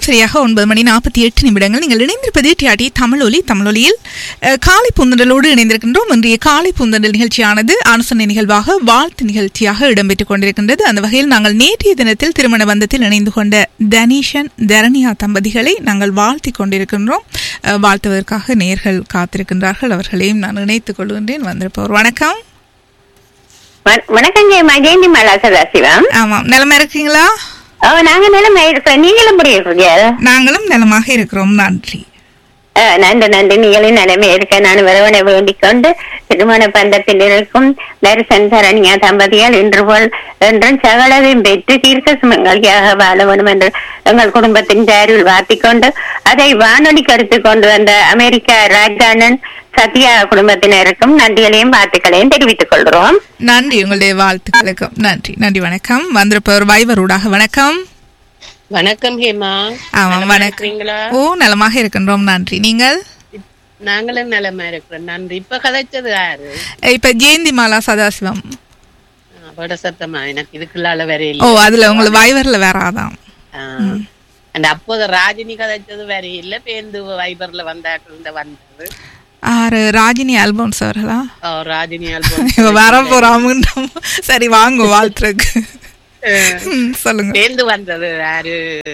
சரியாக ஒன்பது மணி நாற்பத்தி எட்டு நிமிடங்கள் நீங்கள் இணைந்திருப்பது டிஆர்டி தமிழொலி தமிழொலியில் அஹ், காலை பூந்தண்டலோடு இணைந்திருக்கின்றோம் இன்றைய காலை பூந்தண்டல் நிகழ்ச்சியானது அனுசரணை நிகழ்வாக வாழ்த்து நிகழ்ச்சியாக இடம்பெற்றுக் கொண்டிருக்கின்றது அந்த வகையில் நாங்கள் நேற்றைய தினத்தில் திருமண பந்தத்தில் இணைந்து கொண்ட தனீஷன் தரணியா தம்பதிகளை நாங்கள் வாழ்த்திக் கொண்டிருக்கின்றோம் அஹ், வாழ்த்துவதற்காக நேர்கள் காத்திருக்கின்றார்கள் அவர்களையும் நான் இணைத்துக் கொள்கின்றேன் வந்திருப்பவர் வணக்கம் வண- வணக்கம் ஜெயமா ஜெயந்தி மாலா சதாசிவம் ஆமாம் நிலமா இருக்கீங்களா ஓ நாங்க நிலைமை இருக்கிறோம் நீங்களும் எப்படி இருக்கீங்க நாங்களும் நலமாக இருக்கிறோம் நன்றி ஆ, நன்றி நன்றி நீங்களும் நிலைமை இருக்க நான் வரவனை வேண்டிக் கொண்டு திருமண பந்தத்தில் இருக்கும் தரிசன் சரண்யா தம்பதியால் இன்று போல் என்றும் சகலவையும் பெற்று தீர்க்க சுமங்கலியாக வாழ வேண்டும் என்று எங்கள் குடும்பத்தின் சார்பில் வாழ்த்திக் கொண்டு அதை வானொலி கருத்து கொண்டு வந்த அமெரிக்கா ராஜானன் சத்யா குடும்பத்தினருக்கும் நன்றிகளையும் வாழ்த்துக்களையும் தெரிவித்துக் கொள்கிறோம் நன்றி உங்களுடைய வாழ்த்துக்களுக்கும் நன்றி நன்றி வணக்கம் வந்திருப்பவர் வைவரூடாக வணக்கம் வணக்கம் ஹேமா ஆமாம் நலமா வணக்கம் இருக்கிறீங்களா ஓ நலமாக இருக்கின்றோம் நன்றி நீங்கள் நாங்களும் நிலைமை இருக்கிறோம் நன்றி இப்ப கதைச்சது யாரு அஹ், இப்ப ஜெயந்தி மாலா சதாசிவம் வட சத்தமா எனக்கு இதுக்குள்ளால வேற ஓ இல்ல அதுல உங்களுக்கு வைவர்ல வேறாதான் ஆ. அந்த அப்போது ராஜினி கதைச்சது வேற இல்ல பேருந்து வைபர்ல வந்தாக்கள் வந்தது ஆறு ராஜினி ஆல்பம்ஸ் அவர்களா ஓ, ராஜினி ஆல்பம் இவ வர போறாமுன்னும் சரி வாங்க வாழ்த்துருக்கு ம், சொல்லுங்க பேருந்து வந்தது யாரு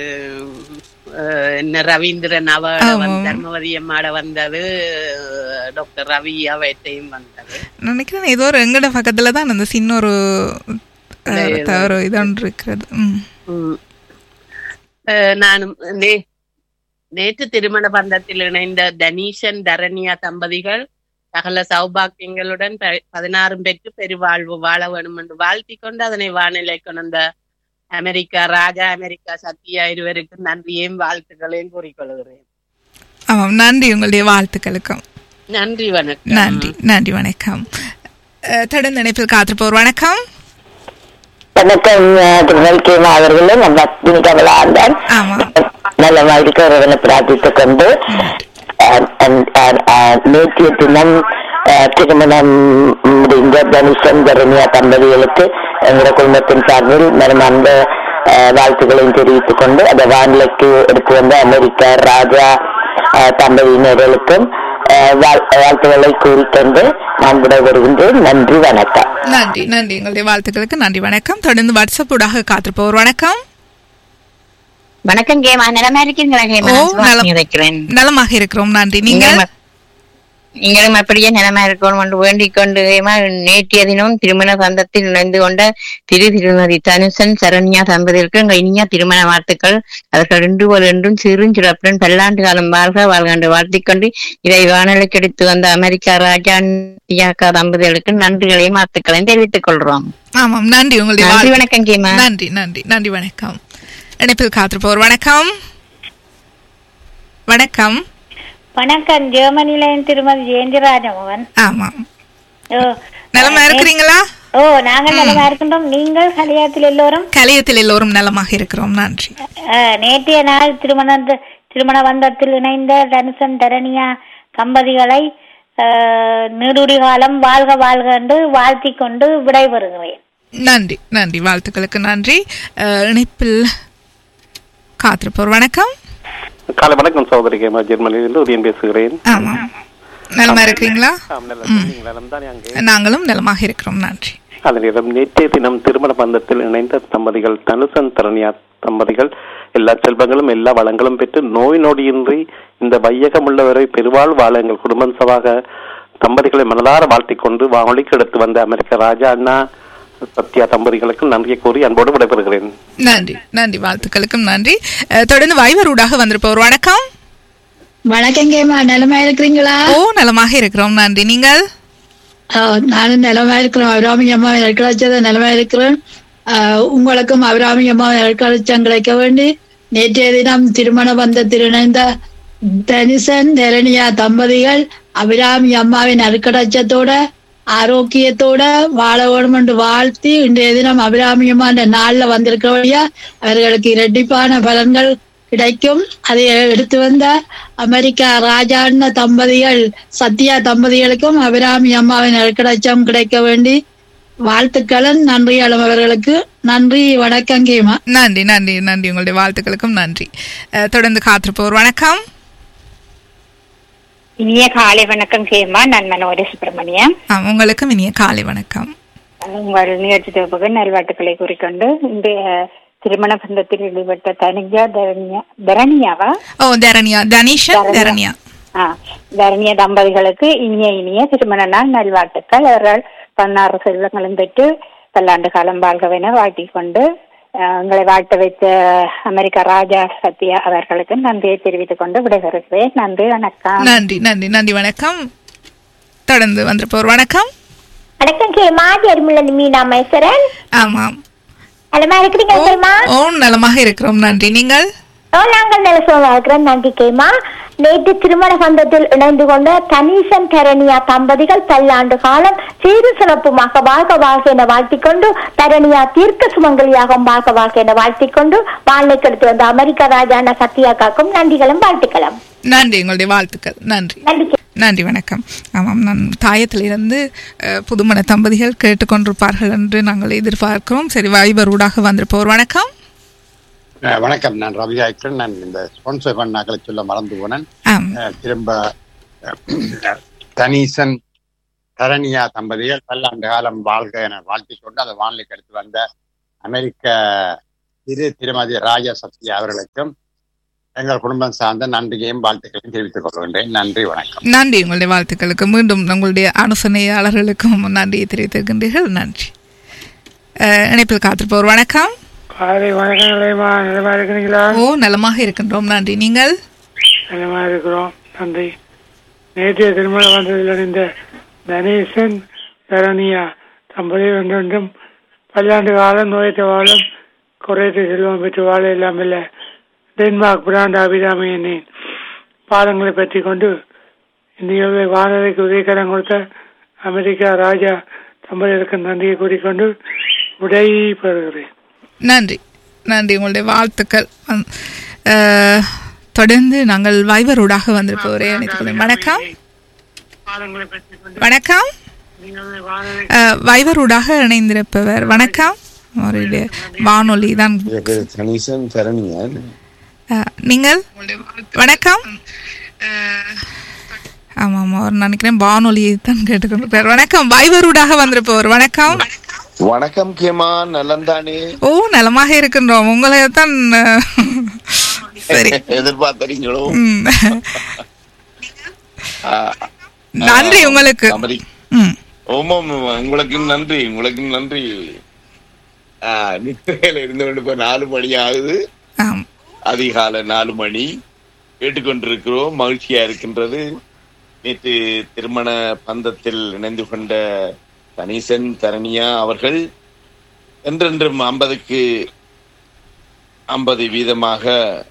அஹ், என்ன ரவீந்திரன் அவ தர்மவதி அம்மாட வந்தது டாக்டர் ரவி அவத்தையும் வந்தது நினைக்கிறேன் ஏதோ ஒரு எங்கட பக்கத்துல தான் அந்த சின்ன ஒரு அஹ், தவறு இதொன்று இருக்கிறது ம் ம். அஹ் நானும் நே- நேற்று திருமண பந்தத்தில் இணைந்த தனீஷன் தரண்யா தம்பதிகள் சகல சௌபாக்கியங்களுடன் ப- பதினாறும் பெற்று பெருவாழ்வு வாழ வேண்டும் என்று வாழ்த்திக் கொண்டு அதனை வானிலை கொண்ட அமெரிக்கா ராஜா அமெரிக்கா சத்யா இருவருக்கும் நன்றியையும் வாழ்த்துக்களையும் கூறிக்கொள்கிறேன் ஆமாம் நன்றி உங்களுடைய வாழ்த்துக்களுக்கும் நன்றி வணக்கம் நன்றி நன்றி வணக்கம் அஹ், தொடர்ந்து இணைப்பில் காத்திருப்போர் வணக்கம் வணக்கம் திருநெல்கேமா அவர்களே நம்ம அஸ்வினி கமலாந்தன் ஆமா நலமா இருக்கிறவனை பிரார்த்தித்துக் கொண்டு அஹ், அஹ், அஹ், அஹ், நேற்றைய தினம் அஹ், திருமணம் முடிந்த தனுஷன் தரணியா தம்பதிகளுக்கு எங்களுடைய குடும்பத்தின் சார்பில் மனமார்ந்த அஹ், வாழ்த்துக்களையும் தெரிவித்துக் கொண்டு அதை வானிலைக்கு எடுத்து வந்த அமெரிக்கா ராஜா அஹ், தம்பதியினர்களுக்கும் அஹ், வாழ்- வாழ்த்துக்களை கூறிக்கொண்டு நான் விடைபெறுகின்றேன் நன்றி வணக்கம் நன்றி நன்றி உங்களுடைய வாழ்த்துக்களுக்கு நன்றி வணக்கம் தொடர்ந்து வாட்ஸ்அப் ஊடாக காத்திருப்போர் வணக்கம் வணக்கம் கேமா நிலமா இருக்கீங்களா கேமா ஓ, நான் சுபாஷினி நலம். இருக்கிறேன் நலமாக இருக்கிறோம் நன்றி நீங்கள் நீங்களும் அப்- நீங்களும் அப்படியே நிலமா இருக்கணும் என்று வேண்டிக் கொண்டு கேமா நேற்றைய தினம் திருமண பந்தத்தில் இணைந்து கொண்ட திரு திருமதி தனுசன் சரண்யா தம்பதிகளுக்கு எங்கள் இனிய திருமண வாழ்த்துக்கள் அவர்கள் இன்று போல் என்றும் சிறும் சிறப்புடன் பல்லாண்டு காலம் வாழ்க வாழ்க என்று வாழ்த்திக் கொண்டு இதை வானொலிக்கு எடுத்து வந்த அமெரிக்கா ராஜா தியாக்கா தம்பதிகளுக்கு நன்றிகளையும் வாழ்த்துக்களையும் தெரிவித்துக் கொள்றோம் ஆமாம் நன்றி உங்களுடைய நன்றி வாழ்த்து- வணக்கம் கேமா நன்றி நன்றி நன்றி வணக்கம் இணைப்பில் காத்திருப்போர் வணக்கம் வணக்கம் வணக்கம் ஜெர்மனியில திருமதி ஜெயந்திராஜமோகன் ஆமாம் ஓ, நலமா இருக்கிறீங்களா ஓ நாங்கள் நலமா இருக்கின்றோம் நீங்கள் கல்யாணத்தில் எல்லோரும் கலையத்தில் எல்லோரும் நலமாக இருக்கிறோம் நன்றி அஹ், நேற்றைய நாள் திருமண திருமண பந்தத்தில் இணைந்த தனுசன் தரணியா தம்பதிகளை அஹ், நீடுடி காலம் வாழ்க வாழ்க என்று வாழ்த்திக் கொண்டு விடைபெறுகிறேன் நன்றி நன்றி வாழ்த்துக்களுக்கு நன்றி அஹ், இணைப்பில் காத்திருப்போர் வணக்கம் காலை வணக்கம் சகோதரி கேமா ஜெர்மனியிலிருந்து உதயன் பேசுகிறேன் ஆமாம் நலமா இருக்கிறீங்களா ஆம், நல்லா இருக்கேன். நீங்கள் நலம்தானே அங்கே நாங்களும் நலமாக இருக்கிறோம் நன்றி அதே நேரம் நேற்றைய தினம் திருமண பந்தத்தில் இணைந்த தம்பதிகள் தனுசன் தரணியா தம்பதிகள் எல்லா செல்வங்களும் எல்லா வளங்களும் பெற்று நோய் நொடியின்றி இந்த வையகம் உள்ளவரை பெருவாழ் வாழ எங்கள் குடும்பம் சவாக தம்பதிகளை மனதார வாழ்த்திக் கொண்டு வானொலிக்கு எடுத்து வந்த அமெரிக்க ராஜா அண்ணா சத்யா தம்பதிகளுக்கு நன்றியை கூறி அன்போடு விடைபெறுகிறேன் நன்றி நன்றி வாழ்த்துக்களுக்கும் நன்றி அஹ், தொடர்ந்து வைவரூடாக வந்திருப்போர் வணக்கம் வணக்கம் கேமா நிலமா இருக்கிறீங்களா ஓ நலமாக இருக்கிறோம் நன்றி நீங்கள் ஆ, நானும் நிலமா இருக்கிறோம் அபிராமி அம்மா கிடைச்சத நிலமா இருக்கிறேன் ஆ, உங்களுக்கும் அபிராமி அம்மா கிடைச்சம் கிடைக்க வேண்டி நேற்றைய தினம் திருமண பந்தத்தில் இணைந்த தனிசன் தரணியா தம்பதிகள் அபிராமி அம்மாவின் அருக்கடச்சத்தோட ஆரோக்கியத்தோட வாழ வேணும் என்று வாழ்த்தி இன்றைய தினம் அபிராமி அம்மா இந்த நாள்ல வந்திருக்கிறபடியா அவர்களுக்கு இரட்டிப்பான பலன்கள் கிடைக்கும் அதை எடுத்து வந்த அமெரிக்கா ராஜாண்ண தம்பதிகள் சத்யா தம்பதிகளுக்கும் அபிராமி அம்மாவின் நெருக்கடச்சம் கிடைக்க வேண்டி வாழ்த்துக்களும் நன்றி அளவர்களுக்கு நன்றி வணக்கம் கேமா நன்றி நன்றி நன்றி உங்களுடைய வாழ்த்துக்களுக்கும் நன்றி அஹ், தொடர்ந்து காத்திருப்போர் வணக்கம் இனிய காலை வணக்கம் கேமா நான் மனோரி சுப்பிரமணியம் ஆ, உங்களுக்கும் இனிய காலை வணக்கம் உங்கள் நிகழ்ச்சி தொகுப்புக்கு நல்வாழ்த்துக்களை குறிக்கொண்டு இந்த திருமண பந்தத்தில் ஈடுபட்ட தனிஜா தரணியா தரணியாவா ஓ தரணியா தனிஷன் தரணியா ஆ தரணிய தம்பதிகளுக்கு இனிய இனிய திருமண நாள் நல்வாழ்த்துக்கள் அவர்கள் பதினாறு செல்வங்களும் பெற்று பல்லாண்டு காலம் வாழ்கவென வாழ்த்திக் கொண்டு அஹ், எங்களை வாழ்த்த வைத்த அமெரிக்க ராஜா சத்யா அவர்களுக்கு நன்றியை தெரிவித்துக் கொண்டு விடைபெறுகிறேன் நன்றி வணக்கம் நன்றி நன்றி நன்றி வணக்கம் தொடர்ந்து வந்திருப்போர் வணக்கம் வணக்கம் கேமா ஜெர்முலன் மீனா மைசரன் ஆமாம் நலமா இருக்கிறீங்க கேமா ஓ நலமாக இருக்கிறோம் நன்றி நீங்கள் ஓ நாங்கள் நல்ல சுகமா இருக்கிறோம் நன்றி கேமா நேற்று திருமண பந்தத்தில் இணைந்து கொண்ட தனீசன் தரணியா தம்பதிகள் பல்லாண்டு காலம் சீரு சிறப்புமாக வாழ்க வாழ்க என வாழ்த்திக் கொண்டு தரணியா தீர்க்க சுமங்கலியாக வாழ்க வாழ்க என வாழ்த்திக் கொண்டு வாழ்க்கை கெடுத்து வந்த அமெரிக்க ராஜான சத்யாக்காக்கும் நன்றிகளும் வாழ்த்துக்களும் நன்றி உங்களுடைய வாழ்த்துக்கள் நன்றி நன்றி நன்றி வணக்கம் ஆமாம் நான் தாயத்திலிருந்து அஹ், புதுமண தம்பதிகள் கேட்டுக்கொண்டிருப்பார்கள் என்று நாங்கள் எதிர்பார்க்கிறோம் சரி வைபர் ஊடாக வந்திருப்போர் வணக்கம் அஹ் வணக்கம் நான் ரவி ஆய்க்கிறேன் நான் இந்த ஸ்பான்சர் பண்ணாக்களை சொல்ல மறந்து போனேன் ஆம் அஹ் திரும்ப அஹ், தனீசன் தரணியா தம்பதிகள் பல்லாண்டு காலம் வாழ்க என வாழ்த்திக் கொண்டு அந்த வானிலைக்கு எடுத்து வந்த அமெரிக்க திரு திருமதி ராஜா சத்யா அவர்களுக்கும் எங்கள் குடும்பம் சார்ந்த நன்றியையும் வாழ்த்துக்களையும் தெரிவித்துக் கொள்கின்றேன் நன்றி வணக்கம் நன்றி உங்களுடைய வாழ்த்துக்களுக்கு மீண்டும் உங்களுடைய அனுசனையாளர்களுக்கும் நன்றியை தெரிவித்திருக்கின்றீர்கள் நன்றி அஹ், இணைப்பில் காத்திருப்போர் வணக்கம் காலை வணக்கம் நிலையமா நிலமா இருக்கிறீங்களா ஓ நலமாக இருக்கின்றோம் நன்றி நீங்கள் நிலமா இருக்கிறோம் நன்றி நேற்றைய திருமணம் வந்ததில் இந்த தனேசன் தரணியா தம்பதி ஒன்றொன்றும் பல்லாண்டு காலம் நோயற்ற வாழும் குறைத்த செல்வம் பெற்று வாழ எல்லாம் இல்லை டென்மார்க் பிராண்ட் அபிராமி என்னேன் பாதங்களை பற்றி கொண்டு இந்தியாவை வானொலிக்கு உதவிக்கரம் கொடுத்த அமெரிக்கா ராஜா தம்பதிகளுக்கு நன்றியை கூறிக்கொண்டு விடை பெறுகிறேன் நன்றி நன்றி உங்களுடைய வாழ்த்துக்கள் அஹ், அஹ், தொடர்ந்து நாங்கள் வைபரோடாக வந்திருப்பவரே அனைத்துக் கொள்ளும். வணக்கம் வணக்கம் அஹ், வைபரோடாக இணைந்திருப்பவர் வணக்கம் அவருடைய வானொலி தான் கணேசன் சரணியன் அஹ், நீங்கள் வணக்கம் ஆமாம் ஆமாம் அவர் நினைக்கிறேன் வானொலியை தான் கேட்டுக்கொண்டிருப்பார் வணக்கம் வைபரூடாக வந்திருப்பவர் வணக்கம் வணக்கம் கேமா நலந்தானே ஓ நலமாக இருக்கின்றோம் உங்களை தான் அஹ், சரி எதிர்பார்த்தீங்களோ ம். ஆ, நன்றி உங்களுக்கு அமரி ம் ஓமாம் உங்களுக்கு நன்றி உங்களுக்கு நன்றி ஆ, நித்திரையில இருந்து கொண்டு இப்ப நாலு மணி ஆகுது ஆம் அதிகாலை நாலு மணி கேட்டுக்கொண்டிருக்கிறோம் மகிழ்ச்சியா இருக்கின்றது நேற்று திருமண பந்தத்தில் இணைந்து கொண்ட கணேசன் தரணியா அவர்கள் என்றென்றும் ஐம்பதுக்கு ஐம்பது வீதமாக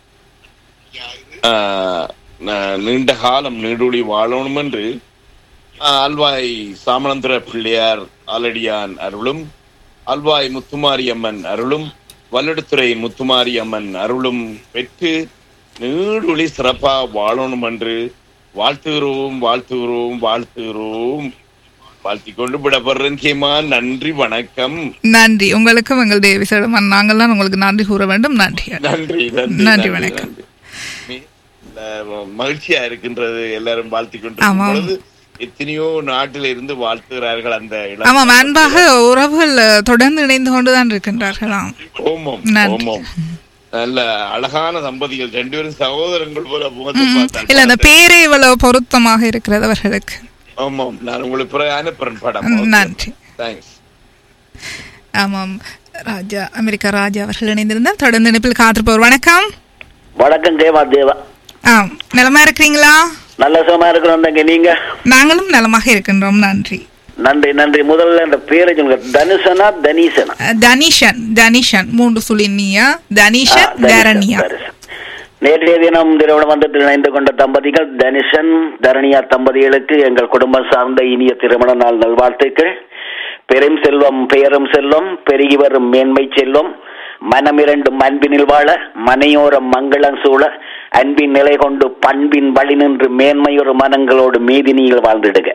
ஆஹ், ந- நீண்ட காலம் நீடூழி வாழணும் என்று ஆஹ், அல்வாய் சாமணந்திர பிள்ளையார் ஆலடியான் அருளும் அல்வாய் முத்துமாரி அம்மன் அருளும் வல்லடுத்துறை முத்துமாரி அம்மன் அருளும் பெற்று நீடுழி சிறப்பா வாழணும் என்று வாழ்த்துகிறோம் வாழ்த்துகிறோம் வாழ்த்துகிறோம் வாழ்த்திக் கொண்டு விடப்படுறேன் கேமா நன்றி வணக்கம் நன்றி உங்களுக்கும் எங்களுடைய விசேடமான நாங்கள் தான் உங்களுக்கு நன்றி கூற வேண்டும் நன்றி நன்றி நன்றி வணக்கம் நன்றி. அஹ் மகிழ்ச்சியா இருக்கின்றது எல்லாரும் வாழ்த்திக் ஆமாம். கொண்டிருக்கும் பொழுது எத்தனையோ நாட்டில இருந்து வாழ்த்துகிறார்கள் அந்த இளம் ஆமாம் அன்பாக உறவுகள் அஹ், தொடர்ந்து இணைந்து கொண்டுதான் இருக்கின்றார்களாம் ஓமம் நன்றி. ஓமம் நல்ல அழகான தம்பதிகள் ரெண்டு பேரும் சகோதரங்கள் போல முகத்தை ம். பார்த்தால் இல்ல அந்த பேரே இவ்வளவு பொருத்தமாக இருக்கிறது அவர்களுக்கு ஆமாம் நான் உங்களுக்கு பிறகு அனுப்புறேன் படம் ம், நன்றி தேங்க்ஸ் ஆமாம் ராஜா அமெரிக்கா ராஜா அவர்கள் இணைந்திருந்தால் தொடர்ந்து இணைப்பில் காத்திருப்பவர் வணக்கம் வணக்கம் தேவா தேவா ஆம் நலமா இருக்கிறீங்களா நல்ல சுகமா இருக்கிறோம் தங்க நீங்க நாங்களும் நலமாக இருக்கின்றோம் நன்றி நன்றி நன்றி முதல்ல இந்த பேரை சொல்லுங்க தனுஷனா தனீசனா அஹ், தனிஷன் தனிஷன் மூன்று சுழினியா தனிஷன் ஆ, தனிஷன், தரணியா தனிஷன். நேற்றைய தினம் திருமண மந்தத்தில் இணைந்து கொண்ட தம்பதிகள் தனுஷன் தரணியா தம்பதிகளுக்கு எங்கள் குடும்பம் சார்ந்த இனிய திருமண நாள் நல்வாழ்த்துக்கள் பெரும் செல்வம் பெயரும் செல்வம் பெருகி வரும் மேன்மை செல்வம் மனமிரண்டும் அன்பினில் வாழ மனையோரம் மங்களம் சூழ அன்பின் நிலை கொண்டு பண்பின் வழி நின்று மேன்மையொரு மனங்களோடு மீதினியில் வாழ்ந்திடுக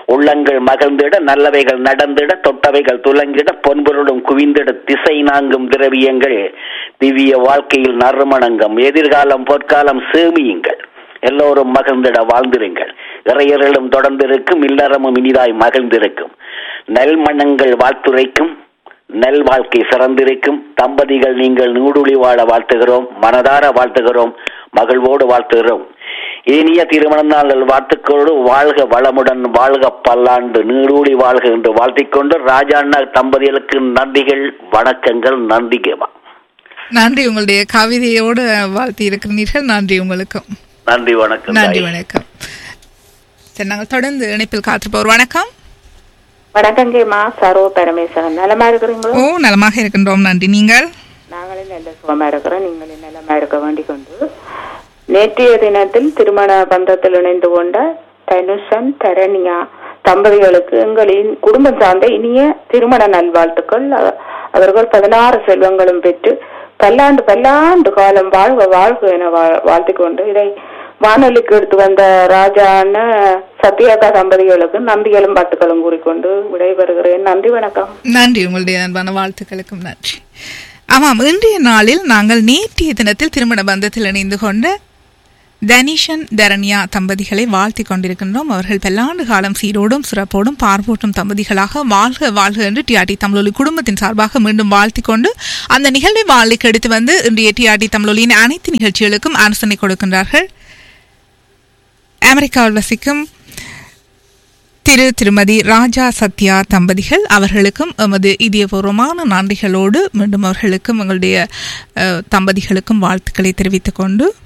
உள்ளங்கள் மகிழ்ந்திட நல்லவைகள் நடந்திட தொட்டவைகள் துலங்கிட பொன்பொருளும் குவிந்திட திசை நான்கும் திரவியங்கள் திவ்ய வாழ்க்கையில் நறுமணங்கம் எதிர்காலம் பொற்காலம் சேமியுங்கள் எல்லோரும் மகிழ்ந்திட வாழ்ந்திருங்கள் இறையர்களும் தொடர்ந்திருக்கும் இல்லறமும் இனிதாய் மகிழ்ந்திருக்கும் நெல்மணங்கள் வாழ்த்துரைக்கும் நெல் வாழ்க்கை சிறந்திருக்கும் தம்பதிகள் நீங்கள் நூடுளி வாழ வாழ்த்துகிறோம் மனதார வாழ்த்துகிறோம் மகிழ்வோடு வாழ்த்துகிறோம் இனிய திருமண நாள் வாழ்த்துக்களோடு வாழ்க வளமுடன் வாழ்க பல்லாண்டு நீடூழி வாழ்க என்று வாழ்த்திக்கொண்டு ராஜாண்ணா தம்பதிகளுக்கு நன்றிகள் வணக்கங்கள் நன்றிகேமா நன்றி உங்களுடைய கவிதையோடு வாழ்த்தி இருக்கிறீர்கள் நன்றி உங்களுக்கும் நன்றி வணக்கம் நன்றி தாய். வணக்கம் சரி நாங்கள் தொடர்ந்து இணைப்பில் காத்திருப்போர் வணக்கம் வணக்கம் கேமா சரோ பரமேஸ்வரன் நலமா இருக்கிறீங்களோ ஓ நலமாக இருக்கின்றோம் நன்றி நீங்கள் நாங்களும் நல்ல சுகமா இருக்கிறோம் நீங்களும் நலமா இருக்க வேண்டிக் கொண்டு நேற்றைய தினத்தில் திருமண பந்தத்தில் இணைந்து கொண்ட தனுஷன் தரணியா தம்பதிகளுக்கு எங்களின் குடும்பம் சார்ந்த இனிய திருமண நல்வாழ்த்துக்கள் அ- அவர்கள் பதினாறு செல்வங்களும் பெற்று பல்லாண்டு பல்லாண்டு காலம் வாழ்க வாழ்க என வா- வாழ்த்திக் கொண்டு இதை வானொலிக்கு எடுத்து வந்த ராஜான சத்யாகா தம்பதிகளுக்கு நன்றிகளும் பாட்டுகளும் கூறிக்கொண்டு விடைபெறுகிறேன் நன்றி வணக்கம் நன்றி உங்களுடைய அன்பான வாழ்த்துக்களுக்கும் நன்றி ஆமாம் இன்றைய நாளில் நாங்கள் நேற்றைய தினத்தில் திருமண பந்தத்தில் இணைந்து கொண்ட தனிஷன் தரண்யா தம்பதிகளை வாழ்த்திக் கொண்டிருக்கின்றோம் அவர்கள் பல்லாண்டு காலம் சீரோடும் சிறப்போடும் பார்ப்போட்டும் தம்பதிகளாக வாழ்க வாழ்க என்று டிஆர்டி தமிழொலி குடும்பத்தின் சார்பாக மீண்டும் வாழ்த்திக் கொண்டு அந்த நிகழ்வை வாழ்க்கைக்கு எடுத்து வந்து இன்றைய டிஆர்டி தமிழொலியின் அனைத்து நிகழ்ச்சிகளுக்கும் ஆலோசனை கொடுக்கின்றார்கள் அமெரிக்காவில் வசிக்கும் திரு திருமதி ராஜா சத்யா தம்பதிகள் அவர்களுக்கும் எமது இதயபூர்வமான நன்றிகளோடு மீண்டும் அவர்களுக்கும் எங்களுடைய அஹ், தம்பதிகளுக்கும் வாழ்த்துக்களை தெரிவித்துக் கொண்டு